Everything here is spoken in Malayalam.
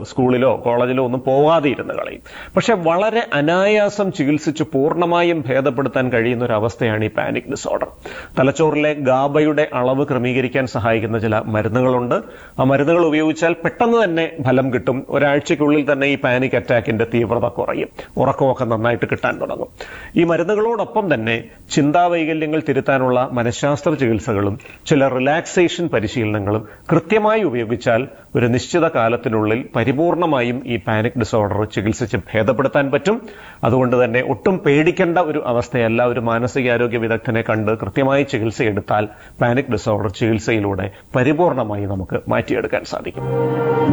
സ്കൂളിലോ കോളേജിലോ ഒന്നും പോവാതെ ഇരുന്ന് കളയും പക്ഷെ വളരെ അനായാസം ചികിത്സിച്ച് പൂർണ്ണമായും ഭേദപ്പെടുത്താൻ കഴിയുന്ന ഒരു അവസ്ഥയാണ് ഈ പാനിക് ഡിസോർഡർ തലച്ചോറിലെ ഗാബയുടെ അളവ് ക്രമീകരിക്കാൻ സഹായിക്കുന്ന ചില മരുന്നുകളുണ്ട് ആ മരുന്നുകൾ ഉപയോഗിച്ചാൽ പെട്ടെന്ന് തന്നെ ഫലം കിട്ടും ഒരാഴ്ചയ്ക്കുള്ളിൽ തന്നെ ഈ പാനിക് അറ്റാക്കിന്റെ തീവ്രത കുറയും ഉറക്കമൊക്കെ നന്നായിട്ട് കിട്ടാൻ തുടങ്ങും ഈ മരുന്നുകളോടൊപ്പം തന്നെ ചിന്താവൈകല്യങ്ങൾ തിരുത്താനുള്ള മനഃശാസ്ത്ര ചികിത്സകളും ചില റിലാക്സേഷൻ പരിശീലനങ്ങളും കൃത്യമായി ഉപയോഗിച്ചാൽ ഒരു നിശ്ചിത കാലത്തിനുള്ളിൽ പരിപൂർണമായും ഈ പാനിക് ഡിസോർഡർ ചികിത്സിച്ച് ഭേദപ്പെടുത്താൻ പറ്റും അതുകൊണ്ട് തന്നെ ഒട്ടും പേടിക്കേണ്ട ഒരു അവസ്ഥയല്ല ഒരു മാനസികാരോഗ്യ വിദഗ്ധനെ കണ്ട് കൃത്യമായി ചികിത്സയെടുത്താൽ പാനിക് ഡിസോർഡർ ചികിത്സയിലൂടെ പരിപൂർണമായി നമുക്ക് മാറ്റിയെടുക്കാൻ സാധിക്കും